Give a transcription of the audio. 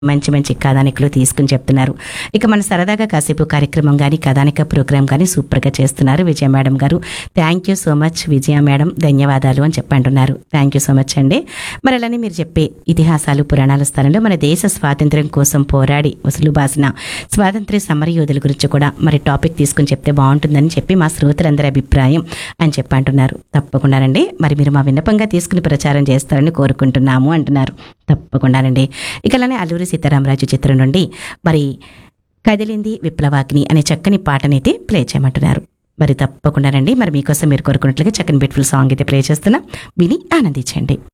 మంచి మంచి కథానికలు తీసుకుని చెప్తున్నారు ఇక మన సరదాగా కాసేపు కార్యక్రమం కానీ కథానిక ప్రోగ్రామ్ కానీ సూపర్గా చేస్తున్నారు విజయ మేడం గారు thank you so much Vijaya madam ధన్యవాదాలు అని చెప్పంటున్నారు థ్యాంక్ యూ సో మచ్ అండి మరి అలానే మీరు చెప్పే ఇతిహాసాలు పురాణాల స్థలంలో మన దేశ స్వాతంత్ర్యం కోసం పోరాడి వసూలు బాసిన స్వాతంత్ర్య సమరయోధుల గురించి కూడా మరి టాపిక్ తీసుకుని చెప్తే బాగుంటుందని చెప్పి మా శ్రోతలందరి అభిప్రాయం అని చెప్పి అంటున్నారు తప్పకుండానండి మరి మీరు మా విన్నపంగా తీసుకుని ప్రచారం చేస్తారని కోరుకుంటున్నాము అంటున్నారు తప్పకుండానండి ఇక అలానే అల్లూరి సీతారామరాజు చిత్రం నుండి మరి కదిలింది విప్లవాగ్ని అనే చక్కని పాటనైతే ప్లే చేయమంటున్నారు మరి తప్పకుండానండి మరి మీకోసం మీరు కోరుకున్నట్లుగా చక్కని బ్యూటిఫుల్ సాంగ్ అయితే ప్లే చేస్తున్నా విని ఆనందించండి